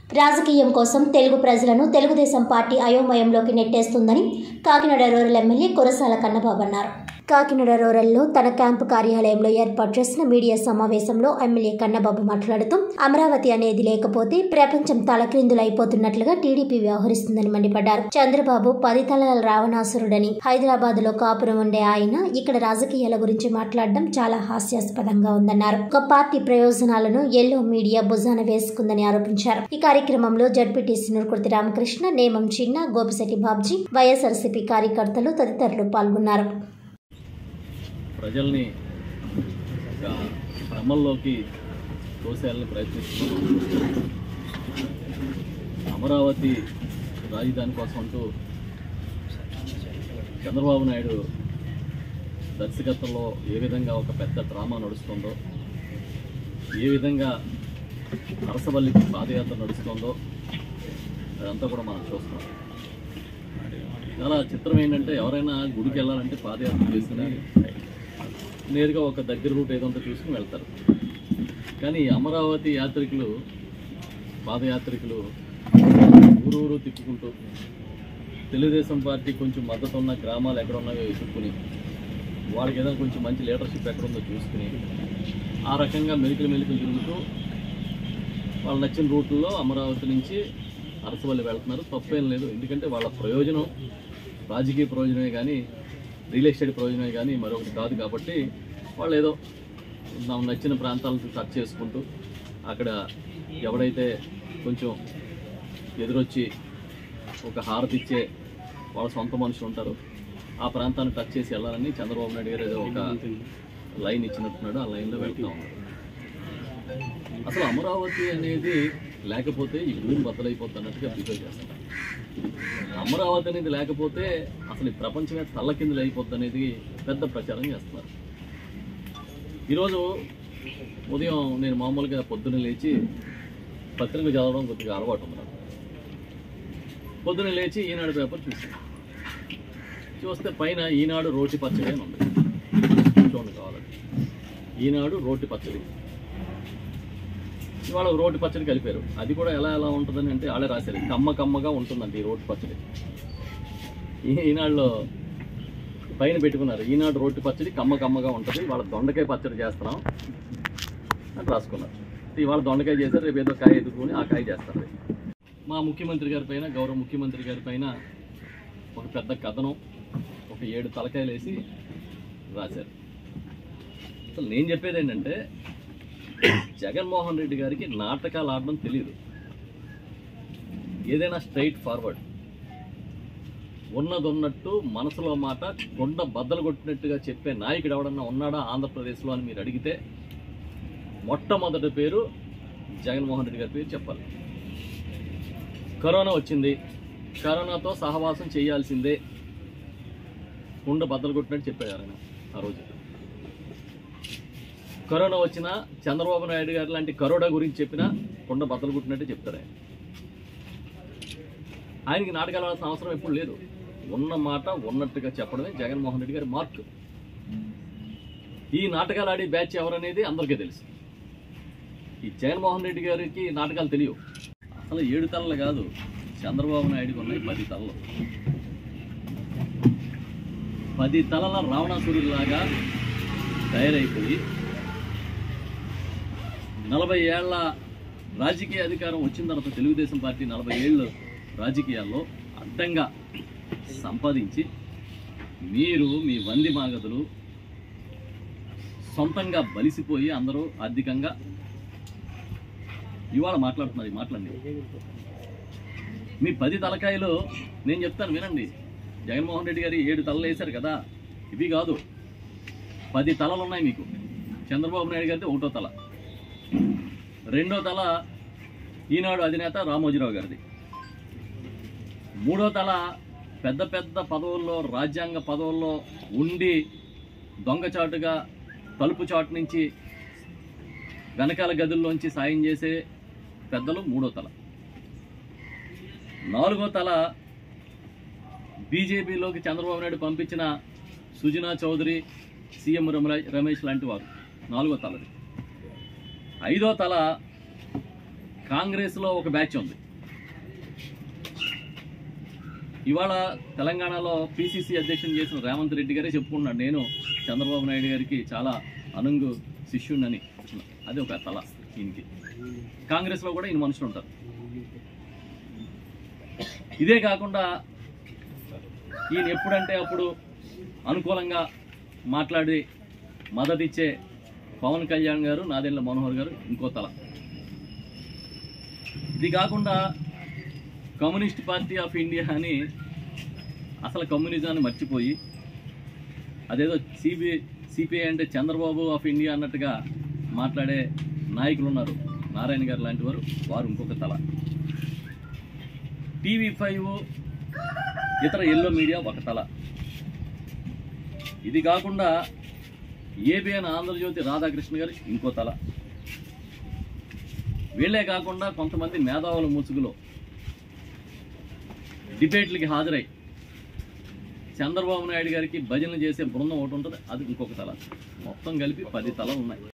రాజకీయం కోసం తెలుగు ప్రజలను తెలుగుదేశం పార్టీ అయోమయంలోకి నెట్టేస్తుందని కాకినాడ రూరల్ ఎమ్మెల్యే కురసాల కన్నబాబు అన్నారు కాకినాడ రూరల్లో తన క్యాంపు కార్యాలయంలో ఏర్పాటు చేసిన మీడియా సమావేశంలో ఎమ్మెల్యే కన్నబాబు మాట్లాడుతూ అమరావతి అనేది లేకపోతే ప్రపంచం తలక్రిందులైపోతున్నట్లుగా టీడీపీ వ్యవహరిస్తుందని మండిపడ్డారు చంద్రబాబు పది తలల రావణాసురుడని హైదరాబాద్ లో కాపురం ఉండే ఆయన ఇక్కడ రాజకీయాల గురించి మాట్లాడడం చాలా హాస్యాస్పదంగా ఉందన్నారు ఒక పార్టీ ప్రయోజనాలను ఎల్లో మీడియా భుజాన వేసుకుందని ఆరోపించారు ఈ కార్యక్రమంలో జడ్పీటీసీ నూరుకుర్తి రామకృష్ణ నేమం చిన్న గోపిశెట్టి బాబ్జీ వైఎస్ఆర్సీపీ కార్యకర్తలు తదితరులు పాల్గొన్నారు ప్రజల్ని ఒక భ్రమల్లోకి తోసేయాలని ప్రయత్నిస్తున్నాం అమరావతి రాజధాని కోసం అంటూ చంద్రబాబు నాయుడు దర్శకత్వంలో ఏ విధంగా ఒక పెద్ద డ్రామా నడుస్తుందో ఏ విధంగా అరసవల్లికి పాదయాత్ర నడుస్తుందో అదంతా కూడా మనం చూస్తున్నాం చాలా చిత్రం ఏంటంటే ఎవరైనా గుడికి వెళ్ళాలంటే పాదయాత్ర చేసుకుని నేరుగా ఒక దగ్గర రూట్ ఏదో ఉంటే చూసుకుని వెళ్తారు కానీ ఈ అమరావతి యాత్రికులు పాదయాత్రికులు ఊరూరు తిప్పుకుంటూ తెలుగుదేశం పార్టీ కొంచెం మద్దతు ఉన్న గ్రామాలు ఎక్కడ ఉన్నాయో ఎదుర్కొని వాళ్ళకి ఏదైనా కొంచెం మంచి లీడర్షిప్ ఎక్కడ ఉందో చూసుకుని ఆ రకంగా మెలికలు మెలికలు తిరుగుతూ వాళ్ళు నచ్చిన రూట్లో అమరావతి నుంచి అరసవల్లి వెళ్తున్నారు తప్పేం లేదు ఎందుకంటే వాళ్ళ ప్రయోజనం రాజకీయ ప్రయోజనమే కానీ రియల్ ఎస్టేట్ ప్రయోజనమే కానీ మరొకటి కాదు కాబట్టి వాళ్ళు ఏదో నాకు నచ్చిన ప్రాంతాలను టచ్ చేసుకుంటూ అక్కడ ఎవడైతే కొంచెం ఎదురొచ్చి ఒక హారతి ఇచ్చే వాళ్ళ సొంత మనుషులు ఉంటారు ఆ ప్రాంతాన్ని టచ్ చేసి వెళ్ళాలని చంద్రబాబు నాయుడు గారు ఏదో ఒక లైన్ ఇచ్చినట్టున్నాడు ఆ లైన్లో వెళ్తూ ఉన్నారు అసలు అమరావతి అనేది లేకపోతే ఈ భూమి బద్దలైపోతున్నట్టుగా బిహేవ్ చేస్తారు అమరావతి అనేది లేకపోతే అసలు ఈ ప్రపంచమే తల్ల కిందలు అయిపోద్ది అనేది పెద్ద ప్రచారం చేస్తున్నారు ఈరోజు ఉదయం నేను మామూలుగా పొద్దున్న లేచి పత్రిక చదవడం కొద్దిగా అలవాటు ఉంది నాకు పొద్దున్న లేచి ఈనాడు పేపర్ చూసాను చూస్తే పైన ఈనాడు రోటి పచ్చడి అని ఉంది చూడండి కావాలంటే ఈనాడు రోటి పచ్చడి ఇవాళ రోటి పచ్చడి కలిపారు అది కూడా ఎలా ఎలా ఉంటుందని అంటే వాళ్ళే రాశారు కమ్మ కమ్మగా ఉంటుందండి ఈ రోటి పచ్చడి ఈ- ఈనాడులో పైన పెట్టుకున్నారు ఈనాడు రోటి పచ్చడి కమ్మ కమ్మగా ఉంటుంది వాళ్ళ దొండకాయ పచ్చడి చేస్తున్నాం అని రాసుకున్నారు ఇవాళ దొండకాయ చేశారు రేపు ఏదో కాయ ఎదుర్కొని ఆ కాయ చేస్తారు మా ముఖ్యమంత్రి గారి పైన గౌరవ ముఖ్యమంత్రి గారి పైన ఒక పెద్ద కథనం ఒక ఏడు తలకాయలు వేసి రాశారు అసలు నేను చెప్పేది ఏంటంటే జగన్మోహన్ రెడ్డి గారికి నాటకాలు ఆడడం తెలియదు ఏదైనా స్ట్రైట్ ఫార్వర్డ్ ఉన్నదొన్నట్టు మనసులో మాట కొండ బద్దలు కొట్టినట్టుగా చెప్పే నాయకుడు ఎవడన్నా ఉన్నాడా ఆంధ్రప్రదేశ్లో అని మీరు అడిగితే మొట్టమొదటి పేరు జగన్మోహన్ రెడ్డి గారి పేరు చెప్పాలి కరోనా వచ్చింది కరోనాతో సహవాసం చేయాల్సిందే కుండ బద్దలు కొట్టినట్టు చెప్పారు ఆయన ఆ రోజు కరోనా వచ్చినా చంద్రబాబు నాయుడు గారు లాంటి కరోనా గురించి చెప్పినా కుండ బద్దలు కొట్టినట్టు చెప్తారు ఆయన ఆయనకి నాటకాలు ఆడాల్సిన అవసరం ఎప్పుడు లేదు ఉన్న మాట ఉన్నట్టుగా చెప్పడమే జగన్మోహన్ రెడ్డి గారి మార్క్ ఈ నాటకాలు ఆడే బ్యాచ్ ఎవరనేది అందరికీ తెలుసు ఈ జగన్మోహన్ రెడ్డి గారికి నాటకాలు తెలియవు అసలు ఏడు తలలు కాదు చంద్రబాబు నాయుడుకి ఉన్నాయి పది తలలు పది తలల రావణాసురులాగా తయారైపోయి నలభై ఏళ్ల రాజకీయ అధికారం వచ్చిన తర్వాత తెలుగుదేశం పార్టీ నలభై ఏళ్ళు రాజకీయాల్లో అడ్డంగా సంపాదించి మీరు మీ వంది మాగదులు సొంతంగా బలిసిపోయి అందరూ ఆర్థికంగా ఇవాళ మాట్లాడుతున్నారు ఈ మాటలన్నీ మీ పది తలకాయలు నేను చెప్తాను వినండి జగన్మోహన్ రెడ్డి గారి ఏడు తలలు వేశారు కదా ఇవి కాదు పది తలలు ఉన్నాయి మీకు చంద్రబాబు నాయుడు గారిది ఒకటో తల రెండో తల ఈనాడు అధినేత రామోజీరావు గారిది మూడో తల పెద్ద పెద్ద పదవుల్లో రాజ్యాంగ పదవుల్లో ఉండి దొంగచాటుగా తలుపు చాటు నుంచి వెనకాల గదుల్లోంచి సాయం చేసే పెద్దలు మూడో తల నాలుగో తల బీజేపీలోకి చంద్రబాబు నాయుడు పంపించిన సుజనా చౌదరి సీఎం రమరా- రమేష్ లాంటి వారు నాలుగో తలది ఐదో తల కాంగ్రెస్లో ఒక బ్యాచ్ ఉంది ఇవాళ తెలంగాణలో పిసిసి అధ్యక్షుని చేసిన రేవంత్ రెడ్డి గారే చెప్పుకున్నాడు నేను చంద్రబాబు నాయుడు గారికి చాలా అనుంగు శిష్యుణ్ణని అది ఒక తల ఈయనకి కాంగ్రెస్లో కూడా ఈయన మనుషులు ఉంటారు ఇదే కాకుండా ఈయన ఎప్పుడంటే అప్పుడు అనుకూలంగా మాట్లాడి మద్దతిచ్చే పవన్ కళ్యాణ్ గారు నాదెండ్ల మనోహర్ గారు ఇంకో తల ఇది కాకుండా కమ్యూనిస్ట్ పార్టీ ఆఫ్ ఇండియా అని అసలు కమ్యూనిజాన్ని మర్చిపోయి అదేదో సిబి సిపిఐ అంటే చంద్రబాబు ఆఫ్ ఇండియా అన్నట్టుగా మాట్లాడే నాయకులు ఉన్నారు నారాయణ గారు లాంటి వారు వారు ఇంకొక తల టీవీ ఫైవ్ ఇతర ఎల్లో మీడియా ఒక తల ఇది కాకుండా ఏబిఎన్ ఆంధ్రజ్యోతి రాధాకృష్ణ గారు ఇంకో తల వీళ్ళే కాకుండా కొంతమంది మేధావుల ముసుగులో డిబేట్లకి హాజరై చంద్రబాబు నాయుడు గారికి భజనలు చేసే బృందం ఒకటి ఉంటుంది అది ఇంకొక తల మొత్తం కలిపి పది తలలు ఉన్నాయి